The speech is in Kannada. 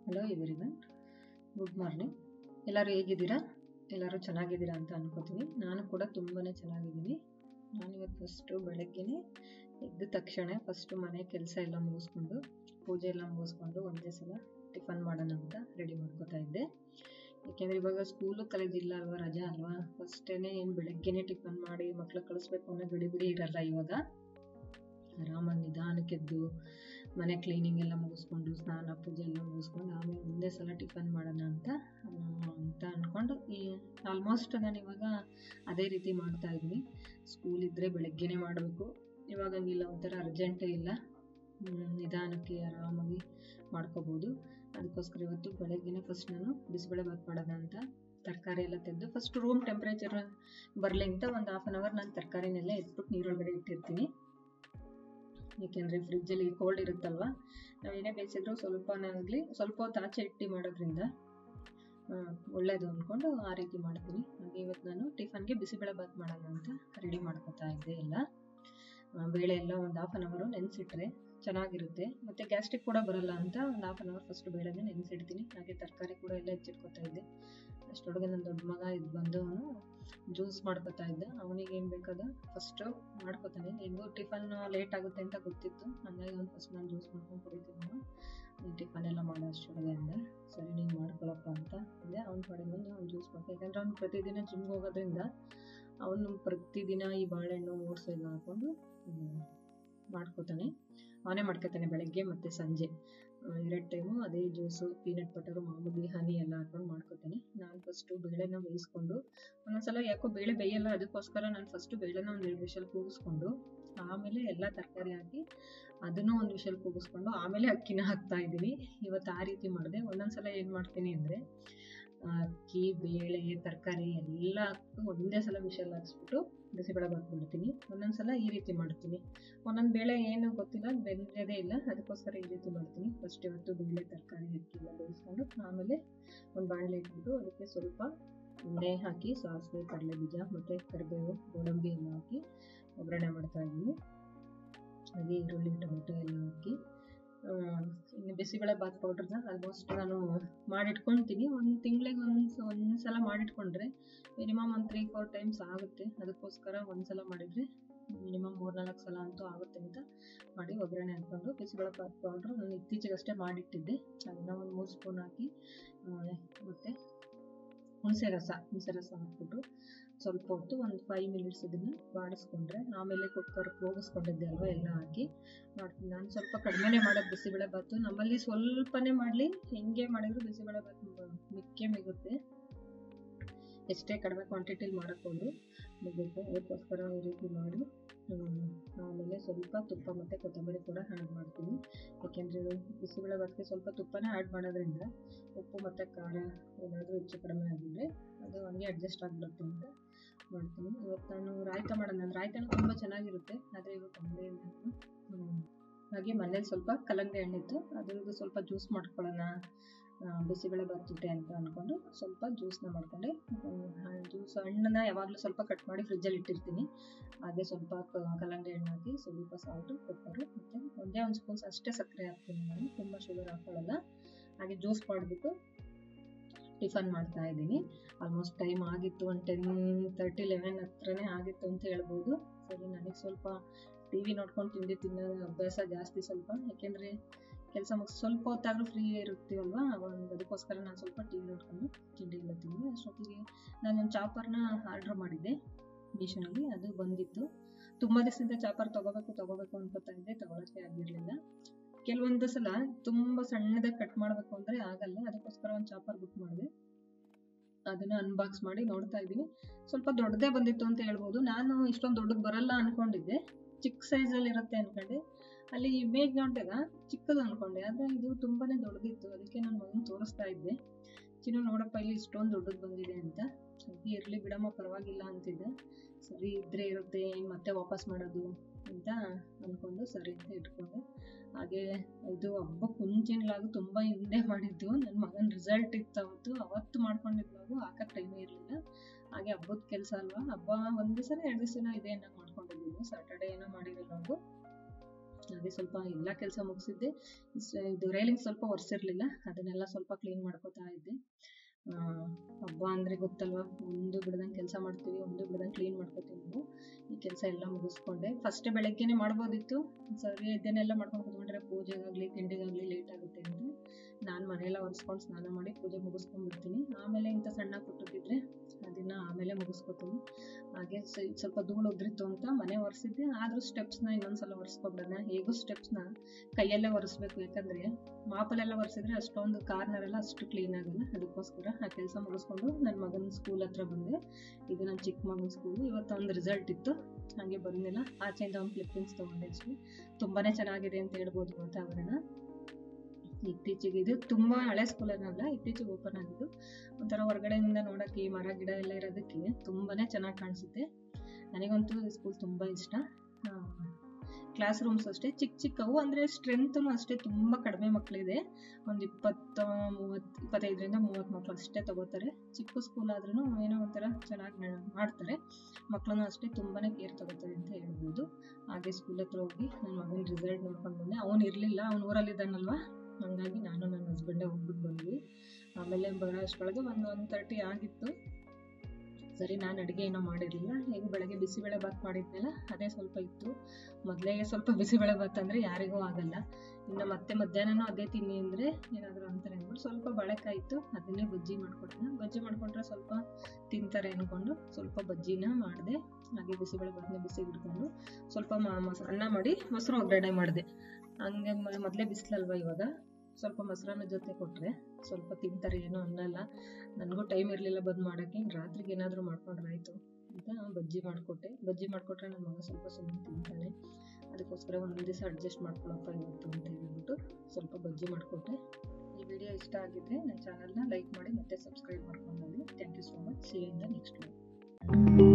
ಹಲೋ ಎವ್ರಿವನ್ ಗುಡ್ ಮಾರ್ನಿಂಗ್ ಎಲ್ಲರೂ ಹೇಗಿದ್ದೀರಾ ಎಲ್ಲರೂ ಚೆನ್ನಾಗಿದ್ದೀರಾ ಅಂತ ಅನ್ಕೋತೀನಿ ನಾನು ಕೂಡ ತುಂಬಾ ಚೆನ್ನಾಗಿದ್ದೀನಿ ನಾನಿವತ್ತು ಫಸ್ಟು ಬೆಳಗ್ಗೆನೇ ಎದ್ದ ತಕ್ಷಣ ಫಸ್ಟು ಮನೆ ಕೆಲಸ ಎಲ್ಲ ಮುಗಿಸ್ಕೊಂಡು ಪೂಜೆ ಎಲ್ಲ ಮುಗಿಸ್ಕೊಂಡು ಒಂದೇ ಸಲ ಟಿಫನ್ ಮಾಡೋಣ ಅಂತ ರೆಡಿ ಮಾಡ್ಕೋತಾ ಇದ್ದೆ ಯಾಕೆಂದರೆ ಇವಾಗ ಸ್ಕೂಲು ಕಾಲೇಜ್ ಇಲ್ಲ ಅಲ್ವಾ ರಜಾ ಅಲ್ವಾ ಫಸ್ಟೇನೆ ಏನು ಬೆಳಗ್ಗೆನೇ ಟಿಫನ್ ಮಾಡಿ ಮಕ್ಳು ಕಳಿಸ್ಬೇಕು ಅನ್ನೋ ಬಿಡಿ ಬಿಡಿ ಇರಲ್ಲ ಇವಾಗ ಆರಾಮಾಗಿ ನಿಧಾನಕ್ಕೆದ್ದು ಮನೆ ಕ್ಲೀನಿಂಗ್ ಎಲ್ಲ ಮುಗಿಸ್ಕೊಂಡು ಸ್ನಾನ ಪೂಜೆ ಎಲ್ಲ ಮುಗಿಸ್ಕೊಂಡು ಆಮೇಲೆ ಒಂದೇ ಸಲ ಟಿಫನ್ ಮಾಡೋಣ ಅಂತ ಅಂತ ಅಂದ್ಕೊಂಡು ಈ ಆಲ್ಮೋಸ್ಟ್ ನಾನು ಇವಾಗ ಅದೇ ರೀತಿ ಮಾಡ್ತಾ ಇದ್ದೀನಿ ಸ್ಕೂಲ್ ಇದ್ದರೆ ಬೆಳಗ್ಗೆನೇ ಮಾಡಬೇಕು ಇವಾಗ ಹಂಗಿಲ್ಲ ಒಂಥರ ಅರ್ಜೆಂಟ್ ಇಲ್ಲ ನಿಧಾನಕ್ಕೆ ಆರಾಮಾಗಿ ಮಾಡ್ಕೋಬೋದು ಅದಕ್ಕೋಸ್ಕರ ಇವತ್ತು ಬೆಳಗ್ಗೆನೇ ಫಸ್ಟ್ ನಾನು ಬಿಸಿಬೇಳೆ ಬಾತ್ ಮಾಡೋಣ ಅಂತ ತರಕಾರಿ ಎಲ್ಲ ತೆಗೆದು ಫಸ್ಟ್ ರೂಮ್ ಟೆಂಪ್ರೇಚರ್ ಬರಲಿ ಅಂತ ಒಂದು ಹಾಫ್ ಆನ್ ಅವರ್ ನಾನು ತರಕಾರಿನೆಲ್ಲ ಎತ್ಬಿಟ್ಟು ನೀರೊಳಗಡೆ ಇಟ್ಟಿರ್ತೀನಿ ಏಕೆಂದರೆ ಫ್ರಿಜ್ಜಲ್ಲಿ ಕೋಲ್ಡ್ ಇರುತ್ತಲ್ವ ನಾವು ಏನೇ ಬೇಯಿಸಿದ್ರು ಸ್ವಲ್ಪನಾಗಲಿ ಸ್ವಲ್ಪ ಹೊತ್ತು ಆಚೆ ಇಟ್ಟು ಮಾಡೋದ್ರಿಂದ ಒಳ್ಳೇದು ಅಂದ್ಕೊಂಡು ಆ ರೀತಿ ಮಾಡ್ತೀನಿ ಹಾಗೆ ಇವತ್ತು ನಾನು ಟಿಫನ್ಗೆ ಬಿಸಿಬೇಳೆ ಬಾತ್ ಮಾಡೋಣ ಅಂತ ರೆಡಿ ಮಾಡ್ಕೊತಾ ಇದ್ದೆ ಎಲ್ಲ ಬೇಳೆ ಎಲ್ಲ ಒಂದು ಹಾಫ್ ಆನ್ ಅವರು ನೆನೆಸಿಟ್ರೆ ಚೆನ್ನಾಗಿರುತ್ತೆ ಮತ್ತು ಗ್ಯಾಸ್ಟ್ರಿಕ್ ಕೂಡ ಬರಲ್ಲ ಅಂತ ಒಂದು ಹಾಫ್ ಆನ್ ಅವರ್ ಫಸ್ಟ್ ಬೇಳೆನೇ ನೆನೆಸಿಡ್ತೀನಿ ಹಾಗೆ ತರಕಾರಿ ಕೂಡ ಎಲ್ಲ ಹೆಚ್ಚಿಟ್ಕೊತಾ ಇದ್ದೆ ಅಷ್ಟೊಳಗೆ ನನ್ನ ದೊಡ್ಡ ಮಗ ಇದು ಬಂದು ಅವನು ಜ್ಯೂಸ್ ಮಾಡ್ಕೊತಾ ಇದ್ದ ಅವನಿಗೆ ಏನು ಬೇಕಾದ ಫಸ್ಟು ಮಾಡ್ಕೊತಾನೆ ಹೆಂಗೋ ಟಿಫನ್ ಲೇಟ್ ಆಗುತ್ತೆ ಅಂತ ಗೊತ್ತಿತ್ತು ಹಂಗಾಗಿ ಅವ್ನು ಫಸ್ಟ್ ನಾನು ಜ್ಯೂಸ್ ಮಾಡ್ಕೊಂಡು ಕುಡಿತೀನಿ ನೀನು ಟಿಫನ್ ಎಲ್ಲ ಮಾಡೋ ಅಷ್ಟೊಳಗೆ ಅಂದೆ ಸರಿ ನೀನು ಮಾಡ್ಕೊಳಪ್ಪ ಅಂತ ಅಂದೆ ಅವ್ನು ಕಡೆ ಬಂದು ಅವ್ನು ಜ್ಯೂಸ್ ಮಾಡ್ಕೊ ಯಾಕಂದ್ರೆ ಅವ್ನು ಪ್ರತಿದಿನ ಜಿಮ್ಗೆ ಹೋಗೋದ್ರಿಂದ ಅವನು ಪ್ರತಿದಿನ ಈ ಬಾಳೆಹಣ್ಣು ಓಟ್ಸ್ ಎಲ್ಲ ಹಾಕೊಂಡು ಮಾಡ್ಕೋತಾನೆ ಅವನೇ ಮಾಡ್ಕೊತಾನೆ ಬೆಳಗ್ಗೆ ಮತ್ತು ಸಂಜೆ ಎರಡು ಟೈಮು ಅದೇ ಜ್ಯೂಸು ಪೀನಟ್ ಬಟರು ಮಾಮೂಲಿ ಹನಿ ಎಲ್ಲ ಹಾಕೊಂಡು ಮಾಡ್ಕೋತಾನೆ ನಾನು ಫಸ್ಟು ಬೇಳೆನ ಬೇಯಿಸ್ಕೊಂಡು ಒಂದೊಂದ್ಸಲ ಯಾಕೋ ಬೇಳೆ ಬೇಯಲ್ಲ ಅದಕ್ಕೋಸ್ಕರ ನಾನು ಫಸ್ಟು ಬೇಳೆನ ಒಂದು ಎರಡು ವಿಷಲ್ ಕೂಗಿಸ್ಕೊಂಡು ಆಮೇಲೆ ಎಲ್ಲ ತರಕಾರಿ ಹಾಕಿ ಅದನ್ನು ಒಂದು ವಿಷಲ್ ಕೂಗಿಸ್ಕೊಂಡು ಆಮೇಲೆ ಅಕ್ಕಿನ ಹಾಕ್ತಾ ಇದ್ದೀನಿ ಇವತ್ತು ಆ ರೀತಿ ಮಾಡಿದೆ ಒಂದೊಂದ್ಸಲ ಏನು ಮಾಡ್ತೀನಿ ಅಂದರೆ ಅಕ್ಕಿ ಬೇಳೆ ತರಕಾರಿ ಎಲ್ಲ ಹಾಕ್ಬಿಟ್ಟು ಒಂದೇ ಸಲ ವಿಷಲ್ ಹಾಕ್ಸ್ಬಿಟ್ಟು ಬಿಸಿಬೇಳೆ ಬಾತ್ಬಿಡ್ತೀನಿ ಒಂದೊಂದ್ಸಲ ಈ ರೀತಿ ಮಾಡ್ತೀನಿ ಒಂದೊಂದು ಬೇಳೆ ಏನು ಗೊತ್ತಿಲ್ಲ ಬೆಂದದೇ ಇಲ್ಲ ಅದಕ್ಕೋಸ್ಕರ ಈ ರೀತಿ ಮಾಡ್ತೀನಿ ಫಸ್ಟ್ ಇವತ್ತು ಬೇಳೆ ತರಕಾರಿ ಅಕ್ಕಿ ಎಲ್ಲ ಬೇಯಿಸ್ಕೊಂಡು ಆಮೇಲೆ ಒಂದು ಬಾಣಲೆ ಇಟ್ಬಿಟ್ಟು ಅದಕ್ಕೆ ಸ್ವಲ್ಪ ಎಣ್ಣೆ ಹಾಕಿ ಸಾಸಿವೆ ಕಡಲೆ ಬೀಜ ಮತ್ತು ಕರಿಬೇವು ಗೋಡಂಬಿ ಎಲ್ಲ ಹಾಕಿ ಒಗ್ಗರಣೆ ಮಾಡ್ತಾ ಇದ್ದೀನಿ ಹಾಗೆ ಈರುಳ್ಳಿ ಟೊಮೆಟೊ ಎಲ್ಲ ಹಾಕಿ ಇನ್ನು ಬಿಸಿಬೇಳೆ ಬಾತ್ ಪೌಡ್ರನ್ನ ಆಲ್ಮೋಸ್ಟ್ ನಾನು ಮಾಡಿಟ್ಕೊಳ್ತೀನಿ ಒಂದು ತಿಂಗಳಿಗೆ ಒಂದು ಒಂದು ಸಲ ಮಾಡಿಟ್ಕೊಂಡ್ರೆ ಮಿನಿಮಮ್ ಒಂದು ತ್ರೀ ಫೋರ್ ಟೈಮ್ಸ್ ಆಗುತ್ತೆ ಅದಕ್ಕೋಸ್ಕರ ಒಂದು ಸಲ ಮಾಡಿದರೆ ಮಿನಿಮಮ್ ಮೂರು ನಾಲ್ಕು ಸಲ ಅಂತೂ ಆಗುತ್ತೆ ಅಂತ ಮಾಡಿ ಒಗ್ಗರಣೆ ಹಾಕ್ಕೊಂಡು ಬಿಸಿಬೇಳೆ ಬಾತ್ ಪೌಡ್ರು ನಾನು ಇತ್ತೀಚೆಗಷ್ಟೇ ಮಾಡಿಟ್ಟಿದ್ದೆ ಅದನ್ನು ಒಂದು ಮೂರು ಸ್ಪೂನ್ ಹಾಕಿ ಮತ್ತು ಹುಣಸೆ ರಸ ಹುಣಸೆ ರಸ ಹಾಕ್ಬಿಟ್ಟು ಸ್ವಲ್ಪ ಹೊತ್ತು ಒಂದು ಫೈವ್ ಮಿನಿಟ್ಸ್ ಇದನ್ನು ಬಾಡಿಸ್ಕೊಂಡ್ರೆ ಆಮೇಲೆ ಕುಕ್ಕರ್ ಹೋಗಿಸ್ಕೊಂಡಿದ್ದೆ ಅಲ್ವಾ ಎಲ್ಲ ಹಾಕಿ ಮಾಡ್ತೀನಿ ನಾನು ಸ್ವಲ್ಪ ಕಡಿಮೆನೇ ಮಾಡೋದು ಬಿಸಿಬೇಳೆ ಬಾತು ನಮ್ಮಲ್ಲಿ ಸ್ವಲ್ಪನೇ ಮಾಡಲಿ ಹೆಂಗೆ ಮಾಡಿದ್ರು ಬಿಸಿಬೇಳೆ ಬಾತು ಮಿಕ್ಕೆ ಮಿಗುತ್ತೆ ಎಷ್ಟೇ ಕಡಿಮೆ ಕ್ವಾಂಟಿಟಿಲಿ ಮಾಡೋಕ್ಕೋದ್ರು ಮುಗುತ್ತೆ ಅದಕ್ಕೋಸ್ಕರ ಈ ರೀತಿ ಮಾಡಿ ಆಮೇಲೆ ಸ್ವಲ್ಪ ತುಪ್ಪ ಮತ್ತು ಕೊತ್ತಂಬರಿ ಕೂಡ ಆ್ಯಡ್ ಮಾಡ್ತೀನಿ ಯಾಕೆಂದರೆ ಬಿಸಿಬೇಳೆ ಬಾತಿಗೆ ಸ್ವಲ್ಪ ತುಪ್ಪನೇ ಆ್ಯಡ್ ಮಾಡೋದ್ರಿಂದ ಉಪ್ಪು ಮತ್ತು ಖಾರ ಏನಾದರೂ ಹೆಚ್ಚು ಕಡಿಮೆ ಆಗಿದ್ರೆ ಅದು ಹಂಗೆ ಅಡ್ಜಸ್ಟ್ ಆಗಿಬಿಡುತ್ತೆ ಅಂತ ಮಾಡ್ತೀನಿ ಇವತ್ತು ನಾನು ರಾಯ್ತ ಮಾಡೋಣ ನಾನು ರಾಯ್ತನೂ ತುಂಬ ಚೆನ್ನಾಗಿರುತ್ತೆ ಆದರೆ ಇವತ್ತು ಅಂಗಡಿ ಹಾಗೆ ಮನೇಲಿ ಸ್ವಲ್ಪ ಕಲ್ಲಂಗಡಿ ಹಣ್ಣಿತ್ತು ಅದ್ರದ್ದು ಸ್ವಲ್ಪ ಜ್ಯೂಸ್ ಮಾಡ್ಕೊಳ್ಳೋಣ ಬಿಸಿಬೇಳೆ ಬಾತಿಟ್ಟೆ ಅಂತ ಅಂದ್ಕೊಂಡು ಸ್ವಲ್ಪ ಜ್ಯೂಸ್ನ ಮಾಡ್ಕೊಂಡೆ ಜ್ಯೂಸ್ ಹಣ್ಣನ್ನ ಯಾವಾಗಲೂ ಸ್ವಲ್ಪ ಕಟ್ ಮಾಡಿ ಫ್ರಿಜ್ಜಲ್ಲಿ ಇಟ್ಟಿರ್ತೀನಿ ಹಾಗೆ ಸ್ವಲ್ಪ ಕಲ್ಲಂಗಡಿ ಹಣ್ಣು ಹಾಕಿ ಸ್ವಲ್ಪ ಸಾಲ್ಟು ಪೆಪ್ಪರು ಮತ್ತು ಒಂದೇ ಒಂದು ಸ್ಪೂನ್ಸ್ ಅಷ್ಟೇ ಸಕ್ಕರೆ ಹಾಕ್ತೀನಿ ನಾನು ತುಂಬ ಶುಗರ್ ಹಾಕೊಳ್ಳಲ್ಲ ಹಾಗೆ ಜ್ಯೂಸ್ ಮಾಡಿಬಿಟ್ಟು ಟಿಫನ್ ಮಾಡ್ತಾ ಇದ್ದೀನಿ ಆಲ್ಮೋಸ್ಟ್ ಟೈಮ್ ಆಗಿತ್ತು ಒಂದು ಟೆನ್ ತರ್ಟಿ ಲೆವೆನ್ ಹತ್ರನೇ ಆಗಿತ್ತು ಅಂತ ಹೇಳ್ಬೋದು ಸರಿ ನನಗೆ ಸ್ವಲ್ಪ ಟಿ ವಿ ನೋಡ್ಕೊಂಡು ತಿಂಡಿ ತಿನ್ನೋದು ಅಭ್ಯಾಸ ಜಾಸ್ತಿ ಸ್ವಲ್ಪ ಯಾಕೆಂದರೆ ಕೆಲಸ ಮುಗಿಸಿ ಸ್ವಲ್ಪ ಹೊತ್ತಾದರೂ ಫ್ರೀ ಇರ್ತೀವಲ್ವ ಒಂದು ಅದಕ್ಕೋಸ್ಕರ ನಾನು ಸ್ವಲ್ಪ ಟಿ ವಿ ನೋಡ್ಕೊಂಡು ತಿಂಡಿ ಎಲ್ಲ ತಿಂದೆ ಅಷ್ಟೊತ್ತಿಗೆ ನಾನೊಂದು ಚಾಪರ್ನ ಆರ್ಡ್ರ್ ಮಾಡಿದ್ದೆ ಮೀಶೋನಲ್ಲಿ ಅದು ಬಂದಿತ್ತು ತುಂಬ ದಿವಸದಿಂದ ಚಾಪರ್ ತೊಗೋಬೇಕು ತೊಗೋಬೇಕು ಅನ್ಕೋತಾ ಇದ್ದೆ ತೊಗೊಳಕ್ಕೆ ಆಗಿರಲಿಲ್ಲ ಕೆಲವೊಂದು ಸಲ ತುಂಬ ಸಣ್ಣದಾಗಿ ಕಟ್ ಮಾಡಬೇಕು ಅಂದರೆ ಆಗಲ್ಲ ಅದಕ್ಕೋಸ್ಕರ ಒಂದು ಚಾಪರ್ ಬುಕ್ ಮಾಡಿದೆ ಅದನ್ನ ಅನ್ಬಾಕ್ಸ್ ಮಾಡಿ ನೋಡ್ತಾ ಇದ್ದೀನಿ ಸ್ವಲ್ಪ ದೊಡ್ಡದೇ ಬಂದಿತ್ತು ಅಂತ ಹೇಳ್ಬೋದು ನಾನು ಇಷ್ಟೊಂದು ದೊಡ್ಡದು ಬರಲ್ಲ ಅನ್ಕೊಂಡಿದ್ದೆ ಚಿಕ್ಕ ಸೈಜಲ್ಲಿ ಇರುತ್ತೆ ಅನ್ಕೊಂಡೆ ಅಲ್ಲಿ ಇಮೇಜ್ ನೋಡಿದಾಗ ಚಿಕ್ಕದು ಅನ್ಕೊಂಡೆ ಆದರೆ ಇದು ತುಂಬಾನೇ ದೊಡ್ಡದಿತ್ತು ಅದಕ್ಕೆ ನಾನು ಮಗನ ತೋರಿಸ್ತಾ ಇದ್ದೆ ಚಿನ್ನು ನೋಡಪ್ಪ ಇಲ್ಲಿ ಇಷ್ಟೊಂದು ದೊಡ್ಡದು ಬಂದಿದೆ ಅಂತ ಸರಿ ಇರಲಿ ಬಿಡಮ್ಮ ಪರವಾಗಿಲ್ಲ ಅಂತಿದ್ದೆ ಸರಿ ಇದ್ರೆ ಇರುತ್ತೆ ಮತ್ತೆ ವಾಪಸ್ ಮಾಡೋದು ಅಂತ ಅಂದ್ಕೊಂಡು ಸರಿ ಅಂತ ಇಟ್ಕೊಂಡೆ ಹಾಗೆ ಇದು ಹಬ್ಬಕ್ಕೆ ಮುಂಚಿನಲಾಗು ತುಂಬ ಹಿಂದೆ ಮಾಡಿದ್ದು ನನ್ನ ಮಗನ ರಿಸಲ್ಟ್ ಇತ್ತು ಅವತ್ತು ಅವತ್ತು ಮಾಡ್ಕೊಂಡಿದ್ಲಾಗು ಹಾಕಕ್ಕೆ ಟೈಮ್ ಇರಲಿಲ್ಲ ಹಾಗೆ ಹಬ್ಬದ ಕೆಲಸ ಅಲ್ವಾ ಹಬ್ಬ ಒಂದು ದಿವಸ ಎರಡು ದಿವಸ ಇದೆ ಅನ್ನೋ ಮಾಡ್ಕೊಂಡಿದ್ದೀವಿ ಸಾಟರ್ಡೆ ಏನೋ ಮಾಡಿರಲ್ಲಾಗು ಅದೇ ಸ್ವಲ್ಪ ಎಲ್ಲ ಕೆಲಸ ಮುಗಿಸಿದ್ದೆ ಇದು ರೈಲಿಂಗ್ ಸ್ವಲ್ಪ ಒರೆಸಿರ್ಲಿಲ್ಲ ಅದನ್ನೆಲ್ಲ ಸ್ವಲ್ಪ ಕ್ಲೀನ್ ಮಾಡ್ಕೋತಾ ಇದ್ದೆ ಆ, ಹಬ್ಬ ಅಂದರೆ ಗೊತ್ತಲ್ವಾ ಒಂದು ಬಿಡ್ದಂಗೆ ಕೆಲಸ ಮಾಡ್ತೀವಿ ಒಂದು ಬಿಡ್ದಂಗೆ ಕ್ಲೀನ್ ಮಾಡ್ಕೋತೀವಿ ನಾವು ಈ ಕೆಲಸ ಎಲ್ಲ ಮುಗಿಸ್ಕೊಂಡೆ ಫಸ್ಟ್ ಬೆಳಗ್ಗೆನೆ ಮಾಡ್ಬೋದಿತ್ತು ಸರಿ ಇದನ್ನೆಲ್ಲ ಮಾಡ್ಕೊಂಡು ಕುತ್ಕೊಂಡ್ರೆ ಪೂಜೆಗಾಗಲಿ ತಿಂಡಿಗಾಗಲಿ ಲೇಟ್ ಆಗುತ್ತೆ ಅಂತ ನಾನು ಮನೆಯೆಲ್ಲ ಒರೆಸ್ಕೊಂಡು ಸ್ನಾನ ಮಾಡಿ ಪೂಜೆ ಮುಗಿಸ್ಕೊಂಡ್ಬಿಡ್ತೀನಿ ಆಮೇಲೆ ಇಂಥ ಸಣ್ಣ ಪುಟ್ಟದಿದ್ರೆ ಅದನ್ನು ಆಮೇಲೆ ಮುಗಿಸ್ಕೊತೀನಿ ಹಾಗೆ ಸ- ಸ್ವಲ್ಪ ಧೂಳು ಉದ್ರಿತ್ತು ಅಂತ ಮನೆ ಒರೆಸಿದ್ದೆ ಆದರೂ ಸ್ಟೆಪ್ಸ್ನ ಇನ್ನೊಂದ್ಸಲ ಒರೆಸ್ಕೊಬಿಡೋಣ ಹೇಗೂ ಸ್ಟೆಪ್ಸ್ನ ಕೈಯಲ್ಲೇ ಒರೆಸ್ಬೇಕು ಯಾಕಂದರೆ ಮಾಪಲೆಲ್ಲ ಒರೆಸಿದ್ರೆ ಅಷ್ಟೊಂದು ಕಾರ್ನರ್ ಎಲ್ಲ ಅಷ್ಟು ಕ್ಲೀನ್ ಆಗಲ್ಲ ಅದಕ್ಕೋಸ್ಕರ ಆ ಕೆಲಸ ಮುಗಿಸ್ಕೊಂಡು ನನ್ನ ಮಗನ ಸ್ಕೂಲ್ ಹತ್ರ ಬಂದೆ ಇದು ನನ್ನ ಚಿಕ್ಕ ಮಗನ ಸ್ಕೂಲು ಇವತ್ತು ಒಂದು ರಿಸಲ್ಟ್ ಇತ್ತು ಹಾಗೆ ಬಂದಿಲ್ಲ ಆಚೆಯಿಂದ ಒಂದು ಕ್ಲಿಪ್ಪಿಂಗ್ಸ್ ತೊಗೊಂಡೆ ಅಷ್ಟೇ ತುಂಬಾ ಚೆನ್ನಾಗಿದೆ ಅಂತ ಹೇಳ್ಬೋದು ವಾತಾವರಣ ಇತ್ತೀಚೆಗೆ ಇದು ತುಂಬ ಹಳೆ ಸ್ಕೂಲ್ ಏನಲ್ಲ ಇತ್ತೀಚೆಗೆ ಓಪನ್ ಆಗಿದ್ದು ಒಂಥರ ಹೊರಗಡೆಯಿಂದ ನೋಡೋಕ್ಕೆ ಮರ ಗಿಡ ಎಲ್ಲ ಇರೋದಕ್ಕೆ ತುಂಬಾ ಚೆನ್ನಾಗಿ ಕಾಣಿಸುತ್ತೆ ನನಗಂತೂ ಈ ಸ್ಕೂಲ್ ತುಂಬ ಇಷ್ಟ ಕ್ಲಾಸ್ ರೂಮ್ಸ್ ಅಷ್ಟೇ ಚಿಕ್ಕ ಚಿಕ್ಕವು ಅಂದರೆ ಸ್ಟ್ರೆಂತೂ ಅಷ್ಟೇ ತುಂಬ ಕಡಿಮೆ ಮಕ್ಕಳಿದೆ ಒಂದು ಇಪ್ಪತ್ತು ಮೂವತ್ತು ಇಪ್ಪತ್ತೈದರಿಂದ ಮೂವತ್ತು ಮಕ್ಕಳು ಅಷ್ಟೇ ತಗೋತಾರೆ ಚಿಕ್ಕ ಸ್ಕೂಲ್ ಆದ್ರೂ ಏನೋ ಒಂಥರ ಚೆನ್ನಾಗಿ ಮಾಡ್ತಾರೆ ಮಕ್ಕಳನ್ನು ಅಷ್ಟೇ ತುಂಬಾ ಕೇರ್ ತಗೋತಾರೆ ಅಂತ ಹೇಳ್ಬೋದು ಹಾಗೆ ಸ್ಕೂಲ್ ಹತ್ರ ಹೋಗಿ ನನ್ನ ಮಗನ ರಿಸಲ್ಟ್ ನೋಡ್ಕೊಂಡು ಬಂದೆ ಅವನು ಇರಲಿಲ್ಲ ಅವ್ನು ಊರಲ್ಲಿದ್ದಾನಲ್ವ ಹಂಗಾಗಿ ನಾನು ನನ್ನ ಹಸ್ಬೆಂಡೇ ಹೋಗ್ಬಿಟ್ಟು ಬಂದ್ವಿ ಆಮೇಲೆ ಬರೋ ಅಷ್ಟರೊಳಗೆ ಒಂದು ಒನ್ ತರ್ಟಿ ಆಗಿತ್ತು ಸರಿ ನಾನು ಅಡುಗೆ ಏನೋ ಮಾಡಿರಲಿಲ್ಲ ಹೇಗೂ ಬೆಳಗ್ಗೆ ಬಿಸಿಬೇಳೆ ಭಾತ್ ಮಾಡಿದ್ನಲ್ಲ ಅದೇ ಸ್ವಲ್ಪ ಇತ್ತು ಮೊದಲೇ ಸ್ವಲ್ಪ ಬಿಸಿಬೇಳೆ ಭಾತ್ ಅಂದರೆ ಯಾರಿಗೂ ಆಗಲ್ಲ ಇನ್ನು ಮತ್ತೆ ಮಧ್ಯಾಹ್ನನೂ ಅದೇ ತಿನ್ನಿ ಅಂದರೆ ಏನಾದರೂ ಅಂತಾರೆ ಅಂದ್ಬಿಟ್ಟು ಸ್ವಲ್ಪ ಬಾಳೆಕಾಯಿ ಇತ್ತು ಅದನ್ನೇ ಬಜ್ಜಿ ಮಾಡ್ಕೊಟ್ಟೆ ಬಜ್ಜಿ ಮಾಡಿಕೊಂಡ್ರೆ ಸ್ವಲ್ಪ ತಿಂತಾರೆ ಅಂದ್ಕೊಂಡು ಸ್ವಲ್ಪ ಬಜ್ಜಿನ ಮಾಡಿದೆ ಹಾಗೆ ಬಿಸಿಬೇಳೆ ಭಾತ್ನ ಬಿಸಿ ಹಿಡ್ಕೊಂಡು ಸ್ವಲ್ಪ ಮ- ಮೊಸ ಅನ್ನ ಮಾಡಿ ಮೊಸರು ಒಗ್ಗರಣೆ ಮಾಡಿದೆ ಹಂಗೆ ಮೊದಲೇ ಬಿಸಿಲಲ್ವ ಇವಾಗ ಸ್ವಲ್ಪ ಮೊಸರನ್ನ ಜೊತೆ ಕೊಟ್ಟರೆ ಸ್ವಲ್ಪ ತಿಂತಾರೆ ಏನೋ ಅನ್ನಲ್ಲ ನನಗೂ ಟೈಮ್ ಇರಲಿಲ್ಲ ಬಂದು ಮಾಡೋಕ್ಕೆ ಇನ್ನು ರಾತ್ರಿಗೆ ಏನಾದರೂ ಮಾಡ್ಕೊಂಡ್ರೆ ಆಯಿತು ಅಂತ ಬಜ್ಜಿ ಮಾಡಿಕೊಟ್ಟೆ ಬಜ್ಜಿ ಮಾಡಿಕೊಟ್ರೆ ನನ್ನ ಮಗ ಸ್ವಲ್ಪ ಸುಮ್ಮನೆ ತಿಂತಾನೆ ಅದಕ್ಕೋಸ್ಕರ ಒಂದೊಂದು ದಿವಸ ಅಡ್ಜಸ್ಟ್ ಮಾಡ್ಕೊಳಪ್ಪ ಇವತ್ತು ಅಂತ ಹೇಳ್ಬಿಟ್ಟು ಸ್ವಲ್ಪ ಬಜ್ಜಿ ಮಾಡಿಕೊಟ್ಟೆ ಈ ವಿಡಿಯೋ ಇಷ್ಟ ಆಗಿದ್ರೆ ನನ್ನ ಚಾನಲ್ನ ಲೈಕ್ ಮಾಡಿ ಮತ್ತೆ ಸಬ್ಸ್ಕ್ರೈಬ್ ಮಾಡ್ಕೊಂಡು thank you so much see in the next